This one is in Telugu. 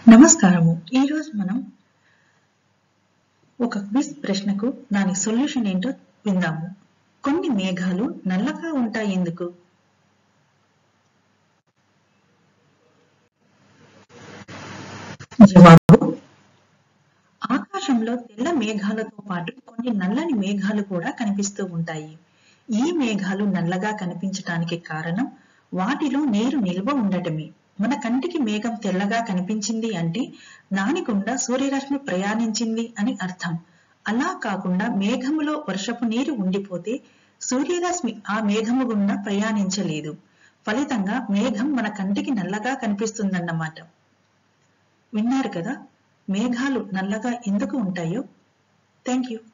నమస్కారము ఈరోజు మనం ఒక క్విజ్ ప్రశ్నకు దాని సొల్యూషన్ ఏంటో విందాము కొన్ని మేఘాలు నల్లగా ఉంటాయి ఎందుకు జవాబు ఆకాశంలో తెల్ల మేఘాలతో పాటు కొన్ని నల్లని మేఘాలు కూడా కనిపిస్తూ ఉంటాయి ఈ మేఘాలు నల్లగా కనిపించటానికి కారణం వాటిలో నీరు నిల్వ ఉండటమే మన కంటికి మేఘం తెల్లగా కనిపించింది అంటే దాని గుండా సూర్యరశ్మి ప్రయాణించింది అని అర్థం అలా కాకుండా మేఘములో వర్షపు నీరు ఉండిపోతే సూర్యరశ్మి ఆ మేఘము గుండా ప్రయాణించలేదు ఫలితంగా మేఘం మన కంటికి నల్లగా కనిపిస్తుందన్నమాట విన్నారు కదా మేఘాలు నల్లగా ఎందుకు ఉంటాయో థ్యాంక్ యూ